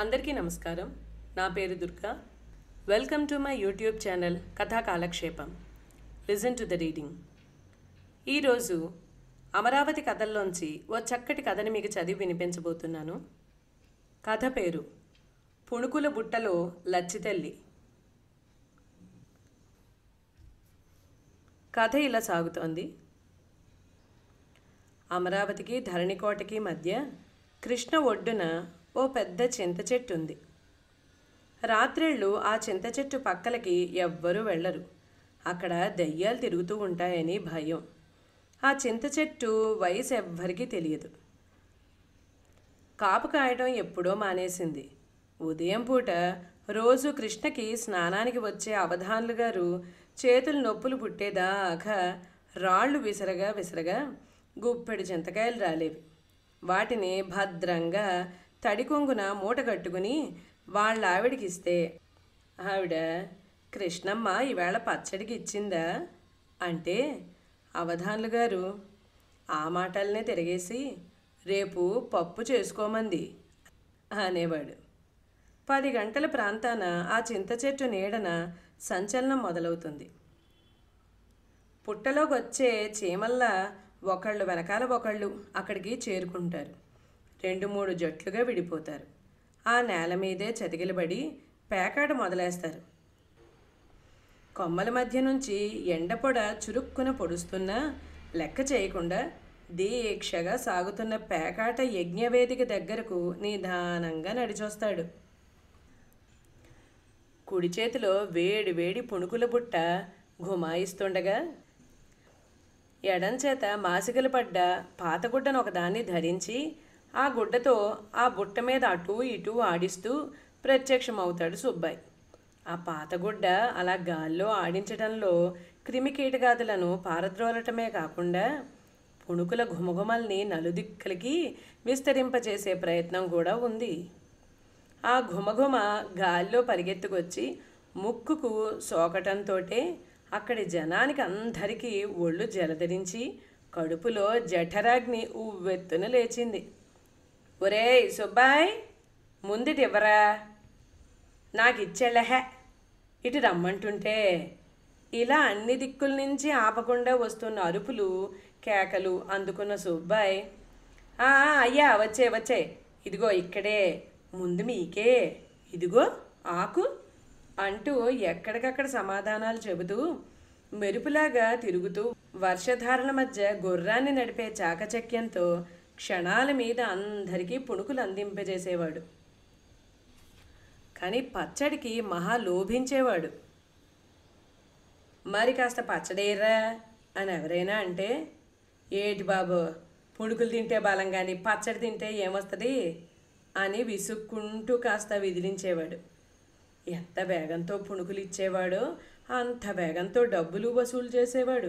అందరికీ నమస్కారం నా పేరు Durga welcome to my YouTube channel Katha Kalakshepam listen to the reading ఈరోజు అమరావతి కథల్లోంచి ఓ చక్కటి కథని మీకు చదివి వినిపించబోతున్నాను కథ పేరు పుణుకుల బుట్టలో లచ్చితల్లి కథ ఇలా సాగుతోంది అమరావతికి ధరణికోటకి మధ్య కృష్ణ ఒడ్డున ఓ పెద్ద చింత చెట్టు ఉంది రాత్రిళ్ళు ఆ చింత చెట్టు పక్కలకి ఎవ్వరూ వెళ్ళరు అక్కడ దెయ్యాలు తిరుగుతూ ఉంటాయని భయం ఆ చింత చెట్టు వయసు ఎవ్వరికీ తెలియదు కాపు కాయడం ఎప్పుడో మానేసింది ఉదయం పూట రోజు కృష్ణకి స్నానానికి వచ్చే అవధానులు గారు చేతులు నొప్పులు పుట్టేదాకా రాళ్ళు విసరగా విసరగా గుప్పెడు చింతకాయలు రాలేవి వాటిని భద్రంగా తడి కొంగున మూట కట్టుకుని వాళ్ళ ఆవిడకి ఇస్తే ఆవిడ కృష్ణమ్మ ఈవేళ పచ్చడికి ఇచ్చిందా అంటే అవధానులు గారు ఆ మాటలనే తిరిగేసి రేపు పప్పు చేసుకోమంది అనేవాడు పది గంటల ప్రాంతాన ఆ చింత చెట్టు నీడన సంచలనం మొదలవుతుంది పుట్టలోకి వచ్చే చీమల్లా ఒకళ్ళు వెనకాల ఒకళ్ళు అక్కడికి చేరుకుంటారు రెండు మూడు జట్లుగా విడిపోతారు ఆ నేల మీదే చతికిలబడి పేకాట మొదలేస్తారు కొమ్మల మధ్య నుంచి ఎండపొడ చురుక్కున పొడుస్తున్నా లెక్క చేయకుండా దీక్షగా సాగుతున్న పేకాట యజ్ఞవేదిక దగ్గరకు నిదానంగా నడిచొస్తాడు కుడి చేతిలో వేడి వేడి పుణుకుల బుట్ట గుమాయిస్తుండగా ఎడం చేత మాసికలు పడ్డ పాతగుడ్డను ఒకదాన్ని ధరించి ఆ గుడ్డతో ఆ బుట్ట మీద అటూ ఇటూ ఆడిస్తూ ప్రత్యక్షమవుతాడు సుబ్బాయి ఆ పాతగుడ్డ అలా గాల్లో ఆడించడంలో క్రిమికీటగాదులను పారద్రోలటమే కాకుండా పుణుకుల ఘుమఘుమల్ని నలుదిక్కలకి విస్తరింపచేసే ప్రయత్నం కూడా ఉంది ఆ ఘుమఘుమ గాల్లో పరిగెత్తుకొచ్చి ముక్కుకు సోకటంతోటే అక్కడి జనానికి అందరికీ ఒళ్ళు జలధరించి కడుపులో జఠరాగ్ని ఉవ్వెత్తున లేచింది ఒరేయ్ సుబ్బాయ్ ముందుటివ్వరా నాకు ఇచ్చేళ్ళహే ఇటు రమ్మంటుంటే ఇలా అన్ని దిక్కుల నుంచి ఆపకుండా వస్తున్న అరుపులు కేకలు అందుకున్న సుబ్బాయ్ "ఆ, అయ్యా వచ్చే వచ్చే ఇదిగో ఇక్కడే ముందు మీకే ఇదిగో ఆకు అంటూ ఎక్కడికక్కడ సమాధానాలు చెబుతూ మెరుపులాగా తిరుగుతూ వర్షధారల మధ్య గుర్రాన్ని నడిపే చాకచక్యంతో క్షణాల మీద అందరికీ పుణుకులు అందింపజేసేవాడు కానీ పచ్చడికి మహా లోభించేవాడు మరి కాస్త పచ్చడేర్రా అని ఎవరైనా అంటే ఏటి బాబు పుణుకులు తింటే బలం కానీ పచ్చడి తింటే ఏమొస్తుంది అని విసుక్కుంటూ కాస్త విదిలించేవాడు ఎంత వేగంతో పుణుకులు ఇచ్చేవాడో అంత వేగంతో డబ్బులు వసూలు చేసేవాడు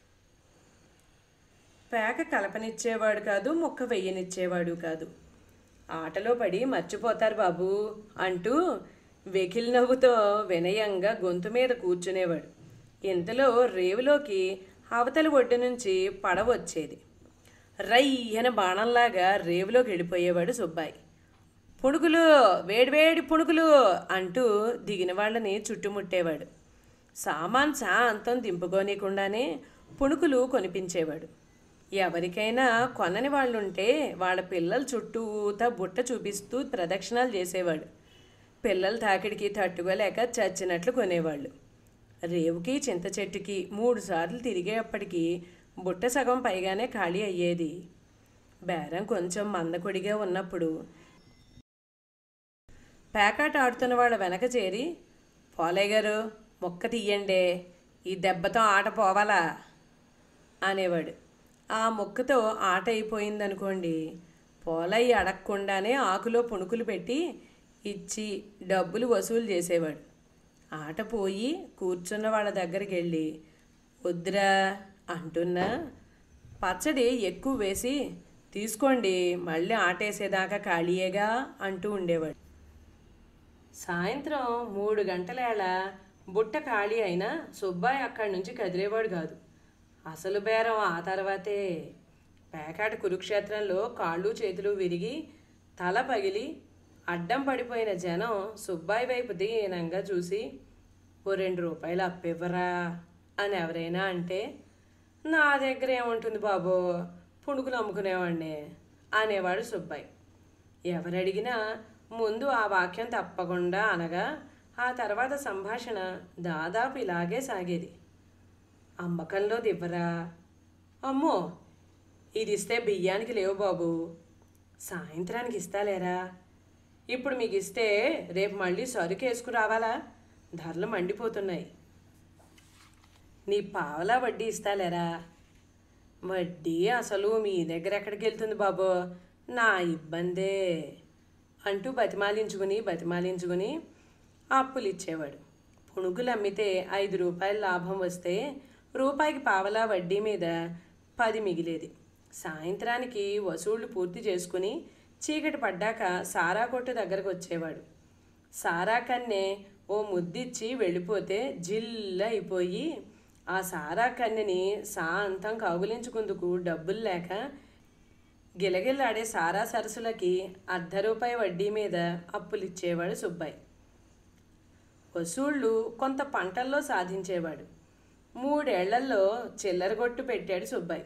పేక కలపనిచ్చేవాడు కాదు మొక్క వెయ్యనిచ్చేవాడు కాదు ఆటలో పడి మర్చిపోతారు బాబు అంటూ వెకిల్ నవ్వుతో వినయంగా గొంతు మీద కూర్చునేవాడు ఇంతలో రేవులోకి అవతల ఒడ్డు నుంచి పడవ వచ్చేది రయ్యన బాణంలాగా రేవులోకి వెళ్ళిపోయేవాడు సుబ్బాయి పుణుకులు వేడివేడి పుణుకులు అంటూ దిగిన వాళ్ళని చుట్టుముట్టేవాడు సామాన్ శాంతం దింపుకోనీకుండానే పుణుకులు కొనిపించేవాడు ఎవరికైనా కొనని వాళ్ళుంటే వాళ్ళ పిల్లల చుట్టూతా బుట్ట చూపిస్తూ ప్రదక్షిణాలు చేసేవాడు పిల్లల తాకిడికి తట్టుకోలేక చచ్చినట్లు కొనేవాళ్ళు రేవుకి చింత చెట్టుకి మూడు సార్లు తిరిగేప్పటికీ బుట్ట సగం పైగానే ఖాళీ అయ్యేది బేరం కొంచెం మందకొడిగా ఉన్నప్పుడు పేకాట ఆడుతున్న వాళ్ళ వెనక చేరి పోలయ్య గారు మొక్క తీయండే ఈ దెబ్బతో ఆట పోవాలా అనేవాడు ఆ మొక్కతో ఆట అయిపోయిందనుకోండి పోలయ్య అడగకుండానే ఆకులో పుణుకులు పెట్టి ఇచ్చి డబ్బులు వసూలు చేసేవాడు ఆట పోయి కూర్చున్న వాళ్ళ దగ్గరికి వెళ్ళి వద్దురా అంటున్నా పచ్చడి ఎక్కువ వేసి తీసుకోండి మళ్ళీ ఆటేసేదాకా ఖాళీయేగా అంటూ ఉండేవాడు సాయంత్రం మూడు గంటలేళ బుట్ట ఖాళీ అయినా సుబ్బాయి అక్కడి నుంచి కదిలేవాడు కాదు అసలు బేరం ఆ తర్వాతే పేకాట కురుక్షేత్రంలో కాళ్ళు చేతులు విరిగి తల పగిలి అడ్డం పడిపోయిన జనం సుబ్బాయి వైపు దీనంగా చూసి ఓ రెండు రూపాయలు అప్పివ్వరా అని ఎవరైనా అంటే నా దగ్గర ఏముంటుంది బాబు పుణుకులు అమ్ముకునేవాడిని అనేవాడు సుబ్బాయి ఎవరడిగినా ముందు ఆ వాక్యం తప్పకుండా అనగా ఆ తర్వాత సంభాషణ దాదాపు ఇలాగే సాగేది అమ్మకంలో దివ్వరా అమ్మో ఇది ఇస్తే బియ్యానికి లేవు బాబు సాయంత్రానికి ఇస్తాలేరా ఇప్పుడు మీకు ఇస్తే రేపు మళ్ళీ సరుకు వేసుకురావాలా ధరలు మండిపోతున్నాయి నీ పావలా వడ్డీ ఇస్తాలేరా వడ్డీ అసలు మీ దగ్గర ఎక్కడికి వెళ్తుంది బాబు నా ఇబ్బందే అంటూ బతిమాలించుకుని బతిమాలించుకుని అప్పులు ఇచ్చేవాడు పుణుగులు అమ్మితే ఐదు రూపాయల లాభం వస్తే రూపాయికి పావలా వడ్డీ మీద పది మిగిలేది సాయంత్రానికి వసూళ్లు పూర్తి చేసుకుని చీకటి పడ్డాక సారా కొట్టు దగ్గరకు వచ్చేవాడు సారా కన్నే ఓ ముద్దిచ్చి వెళ్ళిపోతే జిల్ అయిపోయి ఆ సారా కన్నెని సాంతం కౌగులించుకుందుకు డబ్బులు లేక గిలగిల్లాడే సారా సరసులకి అర్ధ రూపాయి వడ్డీ మీద అప్పులిచ్చేవాడు సుబ్బాయి వసూళ్ళు కొంత పంటల్లో సాధించేవాడు మూడేళ్లలో చిల్లరగొట్టు పెట్టాడు సుబ్బాయి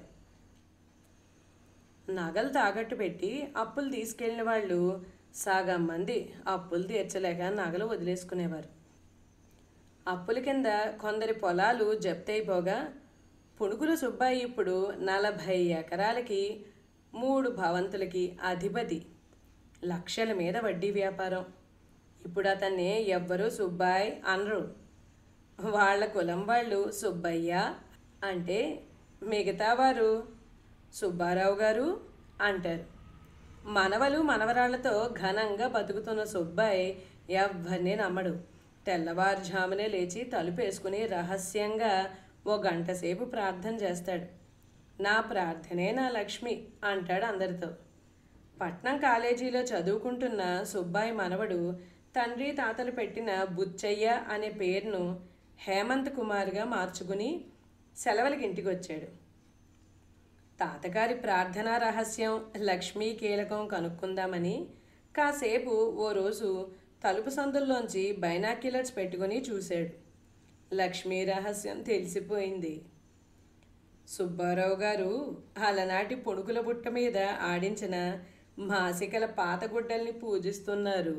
నగలు తాకట్టు పెట్టి అప్పులు తీసుకెళ్లిన వాళ్ళు సగం మంది అప్పులు తీర్చలేక నగలు వదిలేసుకునేవారు అప్పుల కింద కొందరి పొలాలు జప్తయిపోగా పుణుకుల సుబ్బాయి ఇప్పుడు నలభై ఎకరాలకి మూడు భవంతులకి అధిపతి లక్షల మీద వడ్డీ వ్యాపారం ఇప్పుడు అతన్ని ఎవ్వరూ సుబ్బాయ్ అనరు వాళ్ళ కులం వాళ్ళు సుబ్బయ్య అంటే మిగతా వారు సుబ్బారావు గారు అంటారు మనవలు మనవరాళ్లతో ఘనంగా బతుకుతున్న సుబ్బాయి ఎవ్వరిని నమ్మడు తెల్లవారుజామునే లేచి తలుపు వేసుకుని రహస్యంగా ఓ గంట సేపు ప్రార్థన చేస్తాడు నా ప్రార్థనే నా లక్ష్మి అంటాడు అందరితో పట్నం కాలేజీలో చదువుకుంటున్న సుబ్బాయి మనవడు తండ్రి తాతలు పెట్టిన బుచ్చయ్య అనే పేరును హేమంత్ కుమార్గా మార్చుకుని సెలవులకి ఇంటికి వచ్చాడు తాతగారి ప్రార్థనా రహస్యం లక్ష్మీ కీలకం కనుక్కుందామని కాసేపు ఓ రోజు తలుపు సందుల్లోంచి బైనాక్యులర్స్ పెట్టుకుని చూశాడు లక్ష్మీ రహస్యం తెలిసిపోయింది సుబ్బారావు గారు అలనాటి పొడుకుల బుట్ట మీద ఆడించిన మాసికల పాత గుడ్డల్ని పూజిస్తున్నారు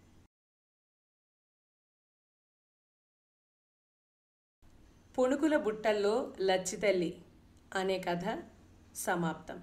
పుణుకుల బుట్టల్లో లచ్చితల్లి అనే కథ సమాప్తం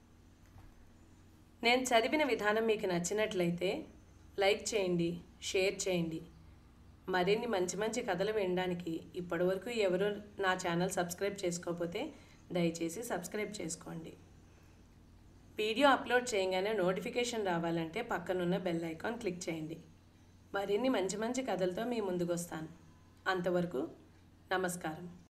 నేను చదివిన విధానం మీకు నచ్చినట్లయితే లైక్ చేయండి షేర్ చేయండి మరిన్ని మంచి మంచి కథలు వినడానికి ఇప్పటివరకు ఎవరు నా ఛానల్ సబ్స్క్రైబ్ చేసుకోకపోతే దయచేసి సబ్స్క్రైబ్ చేసుకోండి వీడియో అప్లోడ్ చేయగానే నోటిఫికేషన్ రావాలంటే పక్కనున్న బెల్ ఐకాన్ క్లిక్ చేయండి మరిన్ని మంచి మంచి కథలతో మీ ముందుకు వస్తాను అంతవరకు నమస్కారం